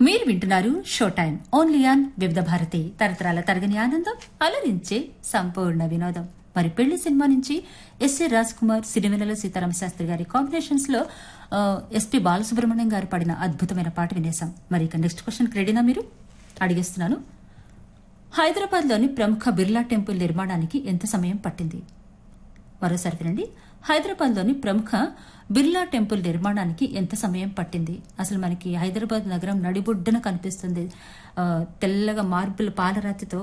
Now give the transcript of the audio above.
మీరు వింటున్నారు show time only on వివిధ భారతి తరతరాల తరగని ఆనందం అలరించే సంపూర్ణ వినోదం మరి పెళ్లి సినిమా నుంచి ఎస్ఏ రాజ్ కుమార్ సిరివెనెల సీతారామ శాస్త్రి గారి కాంబినేషన్స్ లో ఆ, ఎస్పి బాలసుబ్రహ్మణ్యం గారు పాడిన అద్భుతమైన పాట వినేశాం మరి ఇక నెక్స్ట్ క్వశ్చన్ రెడీనా మీరు అడిగేస్తున్నాను హైదరాబాద్ లోని ప్రముఖ బిర్లా టెంపుల్ నిర్మాణానికి ఎంత సమయం పట్టింది మరోసారి వినండి హైదరాబాద్ లోని ప్రముఖ బిర్లా టెంపుల్ నిర్మాణానికి ఎంత సమయం పట్టింది అసలు మనకి హైదరాబాద్ నగరం నడిబొడ్డున కనిపిస్తుంది ఆ, తెల్లగా మార్బుల్ పాలరాతితో